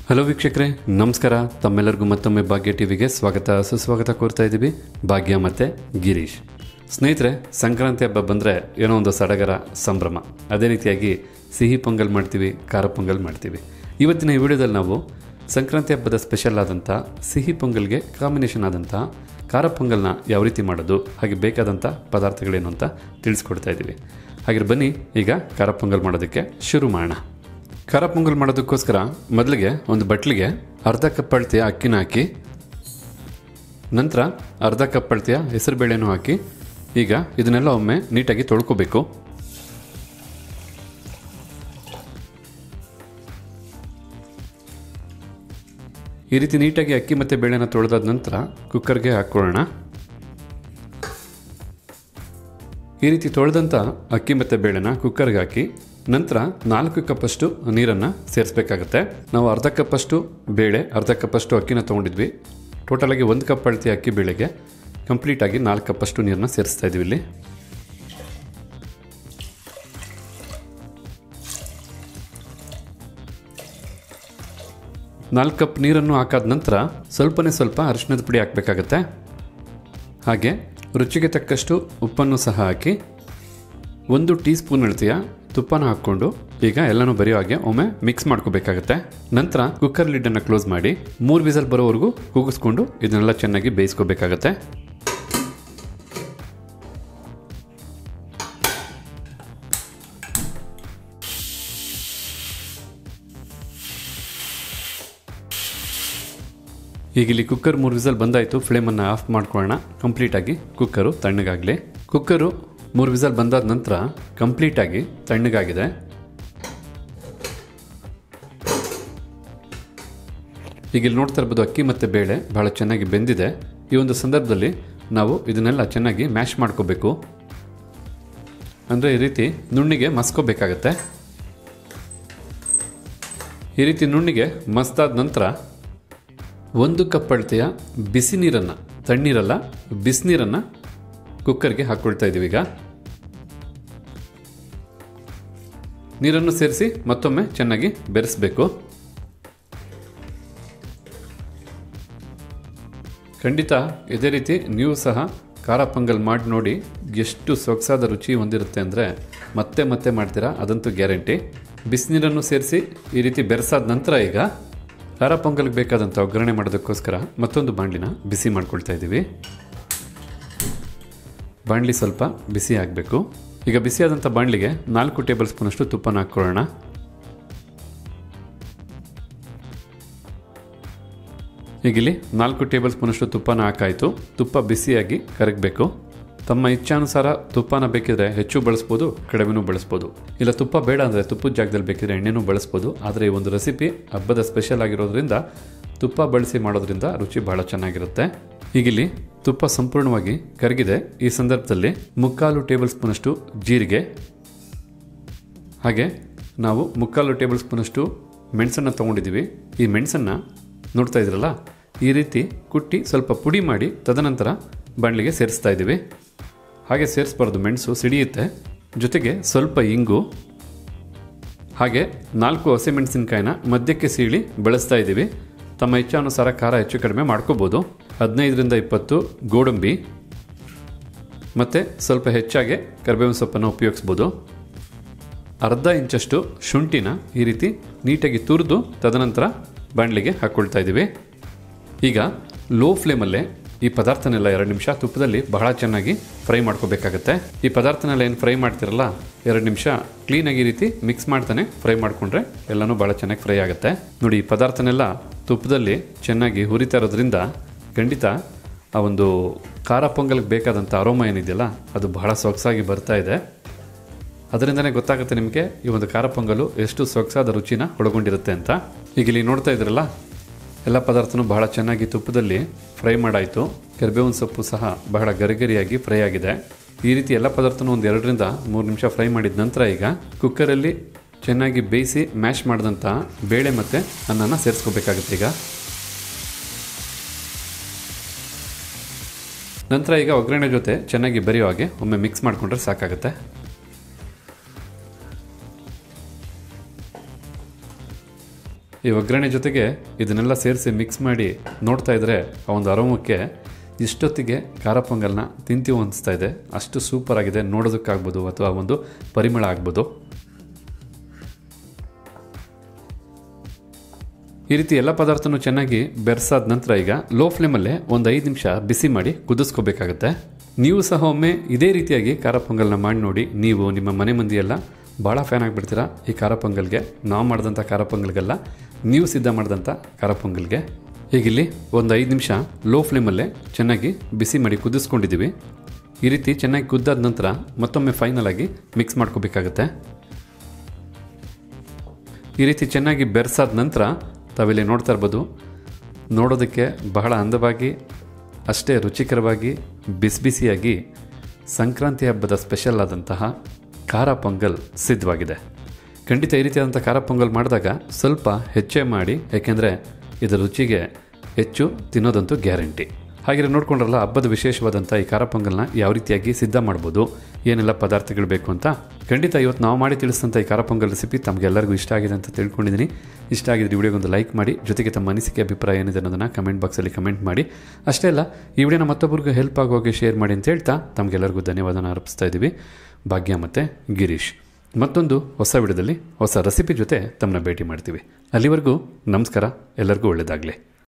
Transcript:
hello ವೀಕ್ಷಕರೇ ನಮಸ್ಕಾರ ತಮ್ಮೆಲ್ಲರಿಗೂ ಮತ್ತೊಮ್ಮೆ ಭಾಗ್ಯ ಟಿವಿಗೆ ಸ್ವಾಗತ ಸುಸ್ವಾಗತ ಕೋರ್ತಾ ಇದ್ದೀವಿ ಭಾಗ್ಯ ಮತ್ತು ಗಿರೀಶ್ ಸ್ನೇಹಿತರೆ ಸಂಕ್ರಾಂತಿ ಹಬ್ಬ ಬಂದರೆ ಏನೋ ಒಂದು ಸಡಗರ ಸಂಭ್ರಮ ಅದೇ ರೀತಿಯಾಗಿ ಸಿಹಿ ಪೊಂಗಲ್ ಮಾಡ್ತೀವಿ ಖಾರ ಪೊಂಗಲ್ ಮಾಡ್ತೀವಿ ಇವತ್ತಿನ ಈ ವಿಡಿಯೋದಲ್ಲಿ ನಾವು ಸಂಕ್ರಾಂತಿ ಹಬ್ಬದ ಸ್ಪೆಷಲ್ ಆದಂಥ ಸಿಹಿ ಪೊಂಗಲ್ಗೆ ಕಾಂಬಿನೇಷನ್ ಆದಂಥ ಖಾರ ಪೊಂಗಲ್ನ ಯಾವ ರೀತಿ ಮಾಡೋದು ಹಾಗೆ ಬೇಕಾದಂಥ ಪದಾರ್ಥಗಳೇನು ಅಂತ ತಿಳಿಸ್ಕೊಡ್ತಾ ಇದ್ದೀವಿ ಹಾಗೆ ಬನ್ನಿ ಈಗ ಖಾರ ಪೊಂಗಲ್ ಮಾಡೋದಕ್ಕೆ ಶುರು ಮಾಡೋಣ ಖಾರ ಪೊಂಗಲ್ ಮಾಡೋದಕ್ಕೋಸ್ಕರ ಮೊದಲಿಗೆ ಒಂದು ಬಟ್ಲಿಗೆ ಅರ್ಧ ಕಪ್ ಅಳತೆಯ ಅಕ್ಕಿನ ಹಾಕಿ ನಂತರ ಅರ್ಧ ಕಪ್ ಅಳತೆಯ ಹೆಸರುಬೇಳೆನೂ ಹಾಕಿ ಈಗ ಇದನ್ನೆಲ್ಲ ಒಮ್ಮೆ ನೀಟಾಗಿ ತೊಳ್ಕೊಬೇಕು ಈ ರೀತಿ ನೀಟಾಗಿ ಅಕ್ಕಿ ಮತ್ತು ಬೇಳೆನ ತೊಳೆದಾದ ನಂತರ ಕುಕ್ಕರ್ಗೆ ಹಾಕ್ಕೊಳ್ಳೋಣ ಈ ರೀತಿ ತೊಳೆದಂಥ ಅಕ್ಕಿ ಮತ್ತು ಬೇಳೆನ ಕುಕ್ಕರ್ಗೆ ಹಾಕಿ ನಂತರ ನಾಲ್ಕು ಕಪ್ಪಷ್ಟು ನೀರನ್ನು ಸೇರಿಸ್ಬೇಕಾಗತ್ತೆ ನಾವು ಅರ್ಧ ಕಪ್ಪಷ್ಟು ಬೇಳೆ ಅರ್ಧ ಕಪ್ಪಷ್ಟು ಅಕ್ಕಿನ ತೊಗೊಂಡಿದ್ವಿ ಟೋಟಲಾಗಿ ಒಂದು ಕಪ್ ಅಳತಿ ಅಕ್ಕಿ ಬೇಳೆಗೆ ಕಂಪ್ಲೀಟಾಗಿ ನಾಲ್ಕು ಕಪ್ಪಷ್ಟು ನೀರನ್ನ ಸೇರಿಸ್ತಾ ಇದ್ದೀವಿ ಇಲ್ಲಿ ನಾಲ್ಕು ಕಪ್ ನೀರನ್ನು ಹಾಕಾದ ನಂತರ ಸ್ವಲ್ಪನೇ ಸ್ವಲ್ಪ ಅರಿಶಿಣದ ಪುಡಿ ಹಾಕಬೇಕಾಗತ್ತೆ ಹಾಗೆ ರುಚಿಗೆ ತಕ್ಕಷ್ಟು ಉಪ್ಪನ್ನು ಸಹ ಹಾಕಿ ಒಂದು ಟೀ ಸ್ಪೂನ್ ಅಳತೆಯ ತುಪ್ಪನ ಹಾಕ್ಕೊಂಡು ಈಗ ಎಲ್ಲನೂ ಬರೆಯೋ ಹಾಗೆ ಒಮ್ಮೆ ಮಿಕ್ಸ್ ಮಾಡ್ಕೋಬೇಕಾಗತ್ತೆ ನಂತರ ಕುಕ್ಕರ್ ಲಿಡ್ಡನ್ನು ಕ್ಲೋಸ್ ಮಾಡಿ ಮೂರು ವಿಸಲ್ ಬರೋವರೆಗೂ ಕೂಗಿಸ್ಕೊಂಡು ಇದನ್ನೆಲ್ಲ ಚೆನ್ನಾಗಿ ಬೇಯಿಸ್ಕೋಬೇಕಾಗತ್ತೆ ಈಗ ಇಲ್ಲಿ ಕುಕ್ಕರ್ ಮೂರು ವಿಸಲ್ ಬಂದಾಯಿತು ಫ್ಲೇಮನ್ನು ಆಫ್ ಮಾಡ್ಕೊಳ್ಳೋಣ ಕಂಪ್ಲೀಟಾಗಿ ಕುಕ್ಕರು ತಣ್ಣಗಾಗಲಿ ಕುಕ್ಕರು ಮೂರು ವಿಸಲ್ ಬಂದಾದ ನಂತರ ಕಂಪ್ಲೀಟಾಗಿ ತಣ್ಣಗಾಗಿದೆ ಈಗ ಇಲ್ಲಿ ನೋಡ್ತಾ ಇರ್ಬೋದು ಅಕ್ಕಿ ಮತ್ತು ಬೇಳೆ ಭಾಳ ಚೆನ್ನಾಗಿ ಬೆಂದಿದೆ ಈ ಒಂದು ಸಂದರ್ಭದಲ್ಲಿ ನಾವು ಇದನ್ನೆಲ್ಲ ಚೆನ್ನಾಗಿ ಮ್ಯಾಶ್ ಮಾಡ್ಕೋಬೇಕು ಅಂದರೆ ಈ ರೀತಿ ನುಣ್ಣಿಗೆ ಮಸ್ಕೋಬೇಕಾಗತ್ತೆ ಈ ರೀತಿ ನುಣ್ಣಿಗೆ ಮಸ್ತಾದ ನಂತರ ಒಂದು ಕಪ್ ಅಳತೆಯ ಬಿಸಿ ನೀರನ್ನು ತಣ್ಣೀರಲ್ಲ ಬಿಸಿನೀರನ್ನು ಕುಕ್ಕರ್ಗೆ ಹಾಕ್ಕೊಳ್ತಾ ಇದ್ದೀವಿ ಈಗ ನೀರನ್ನು ಸೇರಿಸಿ ಮತ್ತೊಮ್ಮೆ ಚೆನ್ನಾಗಿ ಬೆರೆಸಬೇಕು ಖಂಡಿತ ಇದೇ ರೀತಿ ನೀವು ಸಹ ಖಾರ ಪೊಂಗಲ್ ಮಾಡಿ ನೋಡಿ ಎಷ್ಟು ಸೊಗಸಾದ ರುಚಿ ಹೊಂದಿರುತ್ತೆ ಅಂದರೆ ಮತ್ತೆ ಮತ್ತೆ ಮಾಡ್ತೀರಾ ಅದಂತೂ ಗ್ಯಾರಂಟಿ ಬಿಸಿನೀರನ್ನು ಸೇರಿಸಿ ಈ ರೀತಿ ಬೆರೆಸಾದ ನಂತರ ಈಗ ಖಾರ ಪೊಂಗಲ್ಗೆ ಬೇಕಾದಂಥ ಒಗ್ಗರಣೆ ಮಾಡೋದಕ್ಕೋಸ್ಕರ ಮತ್ತೊಂದು ಬಾಣಲಿನ ಬಿಸಿ ಮಾಡ್ಕೊಳ್ತಾ ಇದ್ದೀವಿ ಬಾಣಲಿ ಸ್ವಲ್ಪ ಬಿಸಿ ಆಗಬೇಕು ಈಗ ಬಿಸಿಯಾದಂಥ ಬಾಣಲಿಗೆ ನಾಲ್ಕು ಟೇಬಲ್ ಸ್ಪೂನಷ್ಟು ತುಪ್ಪನ ಹಾಕ್ಕೊಳ್ಳೋಣ ಈಗ ಇಲ್ಲಿ ನಾಲ್ಕು ಟೇಬಲ್ ಸ್ಪೂನಷ್ಟು ತುಪ್ಪನ ಹಾಕಾಯಿತು ತುಪ್ಪ ಬಿಸಿಯಾಗಿ ಕರಗಬೇಕು ತಮ್ಮ ಇಚ್ಛಾನುಸಾರ ತುಪ್ಪನ ಬೇಕಿದ್ರೆ ಹೆಚ್ಚು ಬಳಸ್ಬೋದು ಕಡಿಮೆನೂ ಬಳಸ್ಬೋದು ಇಲ್ಲ ತುಪ್ಪ ಬೇಡ ಅಂದರೆ ತುಪ್ಪದ ಜಾಗದಲ್ಲಿ ಬೇಕಿದ್ರೆ ಎಣ್ಣೆನೂ ಬಳಸ್ಬೋದು ಆದರೆ ಈ ಒಂದು ರೆಸಿಪಿ ಹಬ್ಬದ ಸ್ಪೆಷಲ್ ಆಗಿರೋದ್ರಿಂದ ತುಪ್ಪ ಬಳಸಿ ಮಾಡೋದ್ರಿಂದ ರುಚಿ ಬಹಳ ಚೆನ್ನಾಗಿರುತ್ತೆ ಈಗಿಲ್ಲಿ ತುಪ್ಪ ಸಂಪೂರ್ಣವಾಗಿ ಕರಗಿದೆ ಈ ಸಂದರ್ಭದಲ್ಲಿ ಮುಕ್ಕಾಲು ಟೇಬಲ್ ಸ್ಪೂನಷ್ಟು ಜೀರಿಗೆ ಹಾಗೆ ನಾವು ಮುಕ್ಕಾಲು ಟೇಬಲ್ ಸ್ಪೂನಷ್ಟು ಮೆಣಸನ್ನು ತೊಗೊಂಡಿದ್ದೀವಿ ಈ ಮೆಣಸನ್ನು ನೋಡ್ತಾ ಇದ್ರಲ್ಲ ಈ ರೀತಿ ಕುಟ್ಟಿ ಸ್ವಲ್ಪ ಪುಡಿ ಮಾಡಿ ತದನಂತರ ಬಾಣಲಿಗೆ ಸೇರಿಸ್ತಾ ಇದ್ದೀವಿ ಹಾಗೆ ಸೇರಿಸ್ಬಾರ್ದು ಮೆಣಸು ಸಿಡಿಯುತ್ತೆ ಜೊತೆಗೆ ಸ್ವಲ್ಪ ಇಂಗು ಹಾಗೆ ನಾಲ್ಕು ಹಸಿಮೆಣಸಿನ್ಕಾಯಿನ ಮಧ್ಯಕ್ಕೆ ಸೀಳಿ ಬಳಸ್ತಾ ಇದ್ದೀವಿ ತಮ್ಮ ಇಚ್ಛಾನುಸಾರ ಖಾರ ಹೆಚ್ಚು ಕಡಿಮೆ ಮಾಡ್ಕೋಬೋದು ಹದಿನೈದರಿಂದ ಇಪ್ಪತ್ತು ಗೋಡಂಬಿ ಮತ್ತು ಸ್ವಲ್ಪ ಹೆಚ್ಚಾಗಿ ಕರಿಬೇವಿನ ಸೊಪ್ಪನ್ನು ಉಪಯೋಗಿಸ್ಬೋದು ಅರ್ಧ ಇಂಚಷ್ಟು ಶುಂಠಿನ ಈ ರೀತಿ ನೀಟಾಗಿ ತುರಿದು ತದನಂತರ ಬಾಣಲಿಗೆ ಹಾಕ್ಕೊಳ್ತಾ ಇದ್ದೀವಿ ಈಗ ಲೋ ಫ್ಲೇಮಲ್ಲೇ ಈ ಪದಾರ್ಥನೆಲ್ಲ ಎರಡು ನಿಮಿಷ ತುಪ್ಪದಲ್ಲಿ ಬಹಳ ಚೆನ್ನಾಗಿ ಫ್ರೈ ಮಾಡ್ಕೋಬೇಕಾಗತ್ತೆ ಈ ಪದಾರ್ಥನೆಲ್ಲ ಏನು ಫ್ರೈ ಮಾಡ್ತಿರಲ್ಲ ಎರಡು ನಿಮಿಷ ಕ್ಲೀನಾಗಿ ಈ ರೀತಿ ಮಿಕ್ಸ್ ಮಾಡ್ತಾನೆ ಫ್ರೈ ಮಾಡಿಕೊಂಡ್ರೆ ಎಲ್ಲನೂ ಭಾಳ ಚೆನ್ನಾಗಿ ಫ್ರೈ ಆಗುತ್ತೆ ನೋಡಿ ಈ ಪದಾರ್ಥನೆಲ್ಲ ತುಪ್ಪದಲ್ಲಿ ಚೆನ್ನಾಗಿ ಹುರಿತಾ ಇರೋದ್ರಿಂದ ಖಂಡಿತ ಆ ಒಂದು ಖಾರ ಪೊಂಗಲ್ಗೆ ಬೇಕಾದಂಥ ಅರೋಮ ಏನಿದೆಯಲ್ಲ ಅದು ಬಹಳ ಸೊಗಸಾಗಿ ಬರ್ತಾ ಇದೆ ಅದರಿಂದನೇ ಗೊತ್ತಾಗುತ್ತೆ ನಿಮಗೆ ಈ ಒಂದು ಖಾರ ಪೊಂಗಲು ಎಷ್ಟು ಸೊಗಸಾದ ರುಚಿನ ಒಳಗೊಂಡಿರುತ್ತೆ ಅಂತ ಈಗ ಇಲ್ಲಿ ನೋಡ್ತಾ ಇದ್ರಲ್ಲ ಎಲ್ಲ ಪದಾರ್ಥನೂ ಬಹಳ ಚೆನ್ನಾಗಿ ತುಪ್ಪದಲ್ಲಿ ಫ್ರೈ ಮಾಡಾಯಿತು ಕರಿಬೇವಿನ ಸೊಪ್ಪು ಸಹ ಬಹಳ ಗರಿಗರಿಯಾಗಿ ಫ್ರೈ ಆಗಿದೆ ಈ ರೀತಿ ಎಲ್ಲ ಪದಾರ್ಥನೂ ಒಂದು ಎರಡರಿಂದ ಮೂರು ನಿಮಿಷ ಫ್ರೈ ಮಾಡಿದ ನಂತರ ಈಗ ಕುಕ್ಕರಲ್ಲಿ ಚೆನ್ನಾಗಿ ಬೇಯಿಸಿ ಮ್ಯಾಶ್ ಮಾಡಿದಂಥ ಬೇಳೆ ಮತ್ತು ಅನ್ನನ ಸೇರಿಸ್ಕೋಬೇಕಾಗುತ್ತೆ ಈಗ ನಂತರ ಈಗ ಒಗ್ಗರಣೆ ಜೊತೆ ಚೆನ್ನಾಗಿ ಬೆರೆಯೋ ಹಾಗೆ ಒಮ್ಮೆ ಮಿಕ್ಸ್ ಮಾಡಿಕೊಂಡ್ರೆ ಸಾಕಾಗುತ್ತೆ ಈ ಒಗ್ಗರಣೆ ಜೊತೆಗೆ ಇದನ್ನೆಲ್ಲ ಸೇರಿಸಿ ಮಿಕ್ಸ್ ಮಾಡಿ ನೋಡ್ತಾ ಇದ್ರೆ ಆ ಒಂದು ಅರೋಮಕ್ಕೆ ಇಷ್ಟೊತ್ತಿಗೆ ಖಾರ ಪೊಂಗಲ್ನ ತಿಂತೀವಿ ಅನಿಸ್ತಾ ಇದೆ ಅಷ್ಟು ಸೂಪರ್ ಆಗಿದೆ ನೋಡೋದಕ್ಕಾಗ್ಬೋದು ಅಥವಾ ಒಂದು ಪರಿಮಳ ಆಗ್ಬೋದು ಈ ರೀತಿ ಎಲ್ಲ ಪದಾರ್ಥನೂ ಚೆನ್ನಾಗಿ ಬೆರೆಸಾದ ನಂತರ ಈಗ ಲೋ ಫ್ಲೇಮಲ್ಲೇ ಒಂದು ಐದು ನಿಮಿಷ ಬಿಸಿ ಮಾಡಿ ಕುದಿಸ್ಕೋಬೇಕಾಗತ್ತೆ ನೀವು ಸಹ ಒಮ್ಮೆ ಇದೇ ರೀತಿಯಾಗಿ ಖಾರ ಪೊಂಗಲ್ನ ಮಾಡಿ ನೋಡಿ ನೀವು ನಿಮ್ಮ ಮನೆ ಮಂದಿ ಎಲ್ಲ ಭಾಳ ಫ್ಯಾನ್ ಆಗಿಬಿಡ್ತೀರಾ ಈ ಖಾರ ಪೊಂಗಲ್ಗೆ ನಾವು ಮಾಡಿದಂಥ ಖಾರ ಪೊಂಗಲ್ಗೆಲ್ಲ ನೀವು ಸಿದ್ಧ ಮಾಡಿದಂಥ ಖಾರ ಪೊಂಗಲ್ಗೆ ಹೀಗಿಲ್ಲಿ ಒಂದು ಐದು ನಿಮಿಷ ಲೋ ಫ್ಲೇಮಲ್ಲೇ ಚೆನ್ನಾಗಿ ಬಿಸಿ ಮಾಡಿ ಕುದಿಸ್ಕೊಂಡಿದ್ದೀವಿ ಈ ರೀತಿ ಚೆನ್ನಾಗಿ ಕುದ್ದಾದ ನಂತರ ಮತ್ತೊಮ್ಮೆ ಫೈನಲ್ ಆಗಿ ಮಿಕ್ಸ್ ಮಾಡ್ಕೋಬೇಕಾಗತ್ತೆ ಈ ರೀತಿ ಚೆನ್ನಾಗಿ ಬೆರೆಸಾದ ನಂತರ ತಾವಿಲ್ಲಿ ನೋಡ್ತಾ ಇರ್ಬೋದು ನೋಡೋದಕ್ಕೆ ಬಹಳ ಅಂದವಾಗಿ ಅಷ್ಟೇ ರುಚಿಕರವಾಗಿ ಬಿಸಿ ಬಿಸಿಯಾಗಿ ಸಂಕ್ರಾಂತಿ ಹಬ್ಬದ ಸ್ಪೆಷಲ್ ಆದಂತಹ ಖಾರ ಪೊಂಗಲ್ ಸಿದ್ಧವಾಗಿದೆ ಖಂಡಿತ ಈ ರೀತಿಯಾದಂಥ ಖಾರ ಪೊಂಗಲ್ ಮಾಡಿದಾಗ ಸ್ವಲ್ಪ ಹೆಚ್ಚೇ ಮಾಡಿ ಯಾಕೆಂದರೆ ಇದರ ರುಚಿಗೆ ಹೆಚ್ಚು ತಿನ್ನೋದಂತೂ ಗ್ಯಾರಂಟಿ ಹಾಗೆ ನೋಡ್ಕೊಂಡ್ರಲ್ಲ ಹಬ್ಬದ ವಿಶೇಷವಾದಂಥ ಈ ಖಾರ ಪೊಂಗಲ್ನ ಯಾವ ರೀತಿಯಾಗಿ ಸಿದ್ಧ ಮಾಡ್ಬೋದು ಏನೆಲ್ಲ ಪದಾರ್ಥಗಳು ಬೇಕು ಅಂತ ಖಂಡಿತ ಇವತ್ತು ನಾವು ಮಾಡಿ ತಿಳಿಸಿದಂಥ ಈ ಖಾರ ಪೊಂಗಲ್ ರೆಸಿಪಿ ತಮಗೆಲ್ಲರಿಗೂ ಇಷ್ಟ ಆಗಿದೆ ಅಂತ ತಿಳ್ಕೊಂಡಿದ್ದೀನಿ ಇಷ್ಟ ಆಗಿದ್ರೆ ಈ ವಿಡಿಯೋಗೊಂದು ಲೈಕ್ ಮಾಡಿ ಜೊತೆಗೆ ತಮ್ಮ ಅನಿಸಿಕೆ ಅಭಿಪ್ರಾಯ ಏನಿದೆ ಅನ್ನೋದನ್ನು ಕಮೆಂಟ್ ಬಾಕ್ಸಲ್ಲಿ ಕಮೆಂಟ್ ಮಾಡಿ ಅಷ್ಟೇ ಅಲ್ಲ ಈ ವಿಡಿಯೋನ ಮತ್ತೊಬ್ಬರಿಗೂ ಹೆಲ್ಪ್ ಆಗೋಗೆ ಶೇರ್ ಮಾಡಿ ಅಂತ ಹೇಳ್ತಾ ತಮಗೆಲ್ಲರಿಗೂ ಧನ್ಯವಾದನ ಅರ್ಪಿಸ್ತಾ ಇದ್ದೀವಿ ಭಾಗ್ಯ ಮತ್ತು ಗಿರೀಶ್ ಮತ್ತೊಂದು ಹೊಸ ವಿಡಿಯೋದಲ್ಲಿ ಹೊಸ ರೆಸಿಪಿ ಜೊತೆ ತಮ್ಮನ್ನ ಭೇಟಿ ಮಾಡ್ತೀವಿ ಅಲ್ಲಿವರೆಗೂ ನಮಸ್ಕಾರ ಎಲ್ಲರಿಗೂ ಒಳ್ಳೆಯದಾಗಲಿ